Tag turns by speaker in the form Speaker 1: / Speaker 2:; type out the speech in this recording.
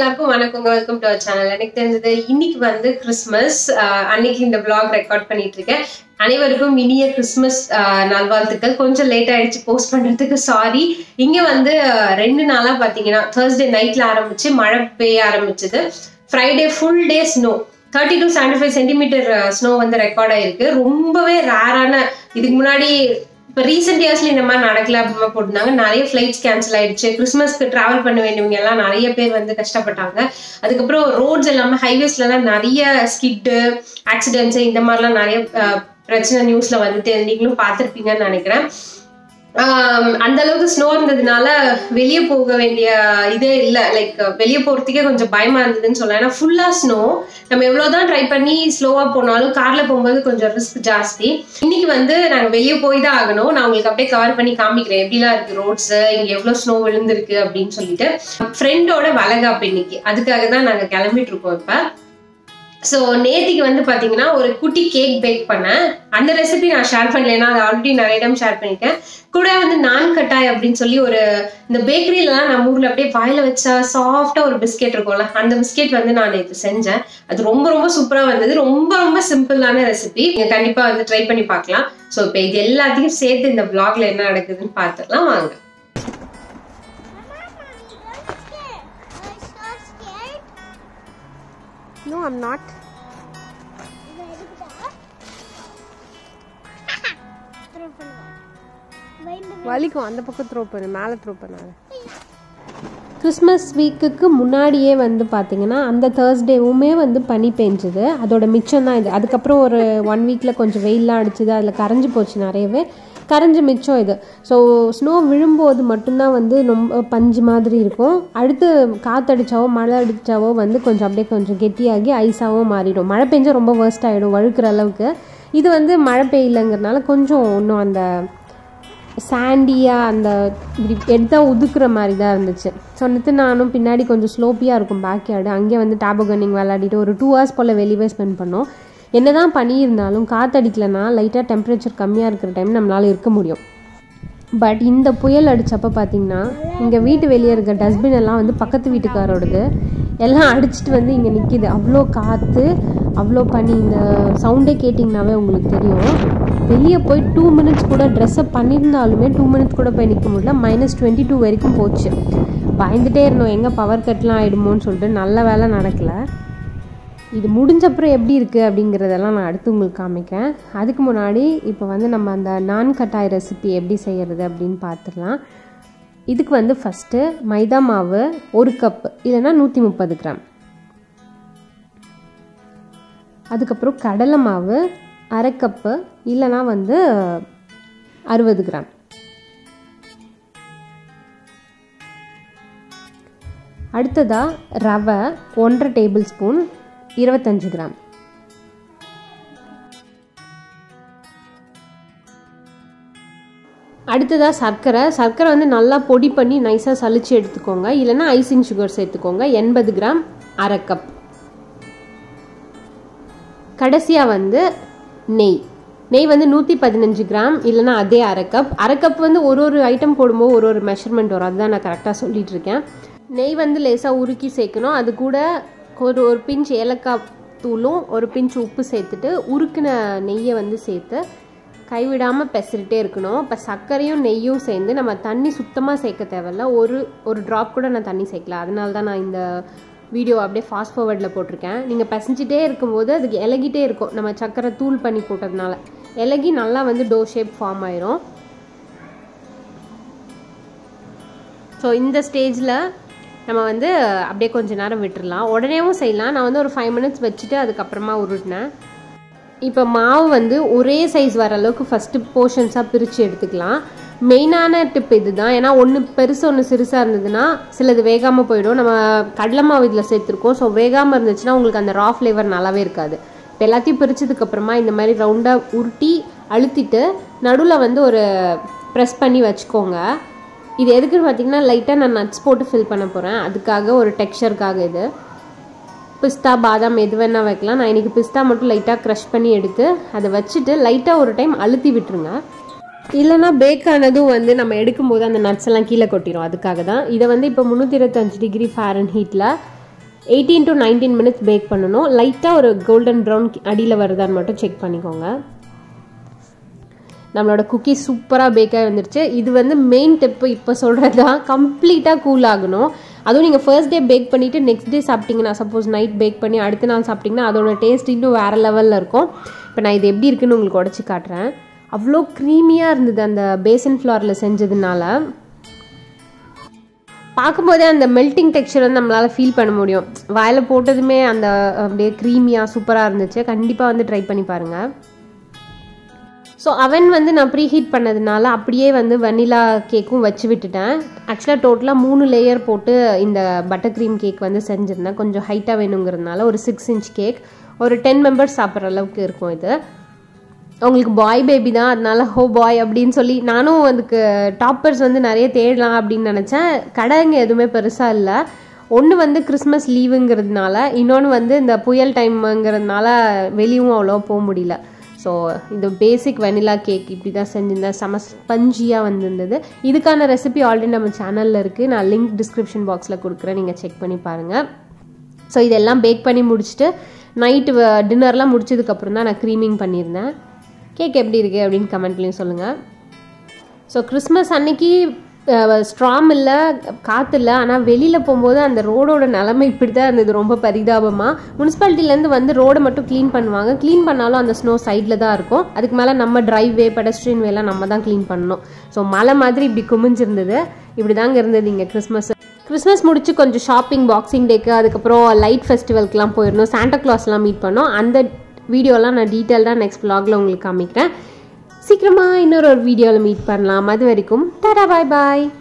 Speaker 1: எல்லாருக்கும் வணக்கங்க welcome to our channel எனக்கு தெரிஞ்சது இன்னைக்கு வந்து கிறிஸ்மஸ் ஆஹ் அன்னைக்கு இந்த vlog ரெக்கார்ட் பண்ணிட்டு இருக்கேன் அனைவருக்கும் இனிய கிறிஸ்மஸ் ஆஹ் நல்வாழ்த்துக்கள் கொஞ்சம் லேட் ஆயிடுச்சு போஸ்ட் பண்றதுக்கு சாரி இங்க வந்து ஆஹ் ரெண்டு நாளா பாத்தீங்கன்னா தேர்ஸ்டே நைட்ல ஆரம்பிச்சு மழை பெய்ய ஆரம்பிச்சது Friday full day snow thirty to seventy five centimetre snow வந்து ரெக்கார்ட் ஆயிருக்கு ரொம்பவே ரேரான இதுக்கு முன்னாடி இப்போ ரீசெண்ட் இயர்ஸ்ல இந்த மாதிரி நடக்கல அப்படிமா போட்டிருந்தாங்க நிறைய ஃபிளைட்ஸ் கேன்சல் ஆயிடுச்சு கிறிஸ்மஸ்க்கு டிராவல் பண்ண வேண்டியவங்க எல்லாம் நிறைய பேர் வந்து கஷ்டப்பட்டாங்க அதுக்கப்புறம் ரோட்ஸ் எல்லாமே ஹைவேஸ்லாம் நிறைய ஸ்கிட்டு ஆக்சிடென்ட்ஸ் இந்த மாதிரிலாம் நிறைய அஹ், பிரச்சனை நியூஸ்ல வந்துட்டு நீங்களும் பார்த்துருப்பீங்கன்னு நினைக்கிறேன் ஆம், அந்த அளவுக்கு ஸ்னோ இருந்ததுனால வெளியே போக வேண்டிய இதே இல்லை லைக் வெளியே போறதுக்கே கொஞ்சம் பயமா இருந்ததுன்னு சொல்லலாம் ஏன்னா ஃபுல்லா ஸ்னோ நம்ம எவ்வளவுதான் ட்ரை பண்ணி ஸ்லோவா போனாலும் கார்ல போகும்போது கொஞ்சம் ரிஸ்க் ஜாஸ்தி இன்னைக்கு வந்து நாங்க வெளியே போய் தான் ஆகணும் நான் உங்களுக்கு அப்படியே கவர் பண்ணி காமிக்கிறேன் எப்படிலாம் இருக்கு ரோட்ஸ் இங்க எவ்வளவு ஸ்னோ விழுந்திருக்கு அப்படின்னு சொல்லிட்டு ஃப்ரெண்டோட வளகாப்பு இன்னைக்கு அதுக்காக தான் நாங்க கிளம்பிட்டு இருக்கோம் இப்ப ஸோ நேத்திக்கு வந்து பார்த்தீங்கன்னா ஒரு குட்டி கேக் பேக் பண்ணேன் அந்த ரெசிபி நான் ஷேர் பண்ணல ஏன்னா அது ஆல்ரெடி நிறைய டைம் ஷேர் பண்ணியிருக்கேன் கூட வந்து நான் கட்டாய் அப்படின்னு சொல்லி ஒரு இந்த பேக்கரியிலலாம் நம்ம ஊரில் அப்படியே வாயில வச்சா சாஃப்டாக ஒரு பிஸ்கெட் இருக்கும்ல அந்த பிஸ்கெட் வந்து நான் நேற்று செஞ்சேன் அது ரொம்ப ரொம்ப சூப்பராக வந்தது ரொம்ப ரொம்ப சிம்பிளான ரெசிபி நீங்கள் கண்டிப்பாக வந்து ட்ரை பண்ணி பார்க்கலாம் ஸோ இப்போ இது எல்லாத்தையும் சேர்த்து இந்த vlogல என்ன நடக்குதுன்னு பார்த்துக்கலாம் வாங்க
Speaker 2: Are you so scared?
Speaker 3: No, I'm not.
Speaker 2: Very bad. Throw பண்ணுவா. பயந்து
Speaker 3: வலிக்கும் அந்த பக்கம் த்ரோ பண்ணு மேலே த்ரோ பண்ணாது கிறிஸ்மஸ் வீக்குக்கு முன்னாடியே வந்து பார்த்தீங்கன்னா அந்த தேர்ஸ்டேவுமே வந்து பனி பெஞ்சுது அதோட மிச்சம் தான் இது அதுக்கப்புறம் ஒரு ஒன் வீக்கில் கொஞ்சம் வெயில்லாம் அடிச்சுது அதில் கரைஞ்சி போச்சு நிறையவே கரைஞ்சி மிச்சம் இது ஸோ ஸ்னோ விழும்போது மட்டும்தான் வந்து ரொம்ப பஞ்சு மாதிரி இருக்கும் அடுத்து காற்றடிச்சாவோ மழை அடிச்சாவோ வந்து கொஞ்சம் அப்படியே கொஞ்சம் கெட்டியாகி ஐஸாகவும் மாறிடும் மழை பெஞ்சா ரொம்ப வேர்ஸ்ட் ஆகிடும் வழுக்கிற அளவுக்கு இது வந்து மழை பெய்யலைங்கிறனால கொஞ்சம் இன்னும் அந்த சாண்டியாக அந்த இப்படி எடுத்தால் உதுக்குற மாதிரி தான் இருந்துச்சு சொன்னது நானும் பின்னாடி கொஞ்சம் ஸ்லோப்பியாக இருக்கும் பேக் யார்டு அங்கே வந்து டேபோ கன்னிங் விளையாடிட்டு ஒரு டூ ஹவர்ஸ் போல் வெளியவே ஸ்பெண்ட் பண்ணோம் என்ன தான் பண்ணியிருந்தாலும் காற்றடிக்கலைன்னா லைட்டாக டெம்பரேச்சர் கம்மியாக இருக்கிற டைம் நம்மளால் இருக்க முடியும் பட் இந்த புயல் அடித்தப்போ பார்த்தீங்கன்னா இங்கே வீட்டு வெளியே இருக்க டஸ்ட்பின் எல்லாம் வந்து பக்கத்து வீட்டுக்காரோடது எல்லாம் அடிச்சிட்டு வந்து இங்கே நிற்கிது அவ்வளோ காற்று அவ்வளோ பனி இந்த சவுண்டே கேட்டிங்கனாவே உங்களுக்கு தெரியும் வெளியே போய் டூ மினிட்ஸ் கூட ட்ரெஸ்அப் பண்ணியிருந்தாலுமே டூ மினிட்ஸ் கூட போய் நிற்க முடியல மைனஸ் டுவெண்ட்டி டூ வரைக்கும் போச்சு பயந்துட்டே இருந்தோம் எங்கே பவர் கட்லாம் ஆகிடுமோன்னு சொல்லிட்டு நல்ல வேலை நடக்கலை இது முடிஞ்சப்புறம் எப்படி இருக்குது அப்படிங்கிறதெல்லாம் நான் அடுத்து உங்களுக்கு காமிக்கிறேன் அதுக்கு முன்னாடி இப்போ வந்து நம்ம அந்த நான் கட்டாய் ரெசிபி எப்படி செய்கிறது அப்படின்னு பார்த்துடலாம் இதுக்கு வந்து ஃபஸ்ட்டு மைதா மாவு ஒரு கப் இல்லைன்னா நூற்றி முப்பது கிராம் அதுக்கப்புறம் கடலை மாவு அரை கப்பு இல்லைன்னா வந்து அறுபது கிராம் அடுத்ததாக ரவை ஒன்றரை டேபிள் ஸ்பூன் இருபத்தஞ்சு கிராம் அடுத்ததாக சர்க்கரை சர்க்கரை வந்து நல்லா பொடி பண்ணி நைஸாக சலிச்சு எடுத்துக்கோங்க இல்லைன்னா ஐசிங் சுகர் சேர்த்துக்கோங்க எண்பது கிராம் அரை கப் கடைசியாக வந்து நெய் நெய் வந்து நூற்றி பதினஞ்சு கிராம் இல்லைன்னா அதே அரை கப் அரை கப் வந்து ஒரு ஒரு ஐட்டம் போடும்போது ஒரு ஒரு மெஷர்மெண்ட் வரும் அதுதான் நான் கரெக்டாக சொல்லிட்டு இருக்கேன் நெய் வந்து லேசாக உருக்கி சேர்க்கணும் அது கூட ஒரு ஒரு பிஞ்ச் ஏலக்காய் தூளும் ஒரு பிஞ்ச் உப்பு சேர்த்துட்டு உருக்கின நெய்யை வந்து சேர்த்து கைவிடாமல் பெசரிட்டே இருக்கணும் இப்போ சர்க்கரையும் நெய்யும் சேர்ந்து நம்ம தண்ணி சுத்தமாக சேர்க்க தேவையில்ல ஒரு ஒரு ட்ராப் கூட நான் தண்ணி சேர்க்கல அதனால தான் நான் இந்த வீடியோ அப்படியே ஃபாஸ்ட் ஃபார்வர்டில் போட்டிருக்கேன் நீங்கள் பிசைஞ்சிட்டே இருக்கும்போது அதுக்கு இலகிட்டே இருக்கும் நம்ம சர்க்கரை தூள் பண்ணி போட்டதுனால இலகி நல்லா வந்து டோ ஷேப் ஃபார்ம் ஆயிரும் ஸோ இந்த ஸ்டேஜில் நம்ம வந்து அப்படியே கொஞ்ச நேரம் விட்டுறலாம் உடனேவும் செய்யலாம் நான் வந்து ஒரு ஃபைவ் மினிட்ஸ் வச்சுட்டு அதுக்கப்புறமா உருட்டினேன் இப்போ மாவு வந்து ஒரே சைஸ் வர அளவுக்கு ஃபஸ்ட்டு போர்ஷன்ஸாக பிரித்து எடுத்துக்கலாம் மெயினான டிப் இது தான் ஏன்னா ஒன்று பெருசு ஒன்று சிறுசாக இருந்ததுன்னா சிலது வேகாமல் போயிடும் நம்ம கடலை மாவு இதில் சேர்த்துருக்கோம் ஸோ வேகாமல் இருந்துச்சுன்னா உங்களுக்கு அந்த ரா ஃப்ளேவர் நல்லாவே இருக்காது இப்போ எல்லாத்தையும் பிரித்ததுக்கப்புறமா இந்த மாதிரி ரவுண்டாக உருட்டி அழுத்திட்டு நடுவில் வந்து ஒரு ப்ரெஸ் பண்ணி வச்சுக்கோங்க இது எதுக்குன்னு பார்த்தீங்கன்னா லைட்டாக நான் நட்ஸ் போட்டு ஃபில் பண்ண போகிறேன் அதுக்காக ஒரு டெக்ஸ்சருக்காக இது பிஸ்தா பாதாம் எது வேணால் வைக்கலாம் நான் இன்றைக்கி பிஸ்தா மட்டும் லைட்டாக க்ரஷ் பண்ணி எடுத்து அதை வச்சுட்டு லைட்டாக ஒரு டைம் அழுத்தி விட்டுருங்க இல்லைனா பேக் ஆனதும் வந்து நம்ம எடுக்கும்போது அந்த நட்ஸ் எல்லாம் கீழே கொட்டிடும் அதுக்காக தான் இதை வந்து இப்போ முந்நூற்றி இருபத்தஞ்சு டிகிரி ஃபேரன் ஹீட்டில் eighteen to nineteen minutes bake பண்ணணும் லைட்டாக ஒரு கோல்டன் ப்ரௌன் அடியில் வருதான்னு மட்டும் செக் பண்ணிக்கோங்க நம்மளோட குக்கி சூப்பராக பேக்காக வந்துருச்சு இது வந்து மெயின் டிப்பு இப்போ சொல்கிறது தான் கம்ப்ளீட்டாக கூல் ஆகணும் அதுவும் நீங்கள் ஃபர்ஸ்ட் டே பேக் பண்ணிவிட்டு நெக்ஸ்ட் டே சாப்பிட்டீங்கன்னா சப்போஸ் நைட் பேக் பண்ணி அடுத்த நாள் சாப்பிட்டிங்கன்னா அதோட டேஸ்ட் இன்னும் வேறு லெவலில் இருக்கும் இப்போ நான் இது எப்படி இருக்குன்னு உங்களுக்கு உடச்சி காட்டுறேன் அவ்வளோ க்ரீமியாக இருந்தது அந்த பேசன் ஃப்ளாரில் செஞ்சதுனால பார்க்கும்போதே அந்த மெல்ட்டிங் டெக்ஸ்சர் வந்து நம்மளால் ஃபீல் பண்ண முடியும் வாயில் போட்டதுமே அந்த அப்படியே க்ரீமியாக சூப்பராக இருந்துச்சு கண்டிப்பாக வந்து ட்ரை பண்ணி பாருங்கள் ஸோ அவன் வந்து நான் ப்ரீ ஹீட் பண்ணதுனால அப்படியே வந்து வெனிலா கேக்கும் வச்சு விட்டுட்டேன் ஆக்சுவலாக டோட்டலாக மூணு லேயர் போட்டு இந்த பட்டர் க்ரீம் கேக் வந்து செஞ்சுருந்தேன் கொஞ்சம் ஹைட்டாக வேணுங்கிறதுனால ஒரு சிக்ஸ் இன்ச் கேக் ஒரு டென் மெம்பர்ஸ் சாப்பிட்ற அளவுக்கு இருக்கும் இது அவங்களுக்கு பாய் பேபி தான் அதனால ஹோ பாய் அப்படின்னு சொல்லி நானும் அதுக்கு டாப்பர்ஸ் வந்து நிறைய தேடலாம் அப்படின்னு நினச்சேன் கடைங்க எதுவுமே பெருசாக இல்லை ஒன்று வந்து கிறிஸ்மஸ் லீவுங்கிறதுனால இன்னொன்று வந்து இந்த புயல் டைமுங்கிறதுனால வெளியும் அவ்வளோ போக முடியல ஸோ இந்த பேசிக் வெனிலா கேக் இப்படி தான் செஞ்சிருந்தேன் செம ஸ்பஞ்சியாக வந்திருந்தது இதுக்கான ரெசிபி ஆல்ரெடி நம்ம சேனலில் இருக்குது நான் லிங்க் டிஸ்கிரிப்ஷன் பாக்ஸில் கொடுக்குறேன் நீங்கள் செக் பண்ணி பாருங்கள் ஸோ இதெல்லாம் பேக் பண்ணி முடிச்சுட்டு நைட்டு டின்னர்லாம் முடிச்சதுக்கப்புறம் தான் நான் க்ரீமிங் பண்ணியிருந்தேன் கேக் எப்படி இருக்குது அப்படின்னு கமெண்ட்லேயும் சொல்லுங்கள் ஸோ கிறிஸ்மஸ் அன்னைக்கு ஸ்ட்ராம் இல்லை காற்று இல்லை ஆனால் வெளியில் போகும்போது அந்த ரோடோட நிலமை இப்படி தான் இருந்தது ரொம்ப பரிதாபமாக முனிசிபாலிட்டிலேருந்து வந்து ரோடை மட்டும் க்ளீன் பண்ணுவாங்க க்ளீன் பண்ணாலும் அந்த ஸ்னோ சைடில் தான் இருக்கும் அதுக்கு மேலே நம்ம டிரைவ்வே பெடஸ்ட்ரியன் வேலாம் நம்ம தான் க்ளீன் பண்ணணும் ஸோ மலை மாதிரி இப்படி குமிஞ்சிருந்தது இப்படி தாங்க இருந்தது இங்கே கிறிஸ்மஸ் கிறிஸ்மஸ் முடிச்சு கொஞ்சம் ஷாப்பிங் பாக்ஸிங் டேக்கு அதுக்கப்புறம் லைட் ஃபெஸ்டிவல்க்குலாம் போயிருந்தோம் சாண்டா கிளாஸ்லாம் மீட் பண்ணோம் அந்த வீடியோலாம் நான் டீட்டெயில்டாக நெக்ஸ்ட் vlogல உங்களுக்கு காமிக்கிறேன் சீக்கிரமாக இன்னொரு ஒரு வீடியோவில் மீட் பண்ணலாம் அது வரைக்கும் டாடா பாய் பாய்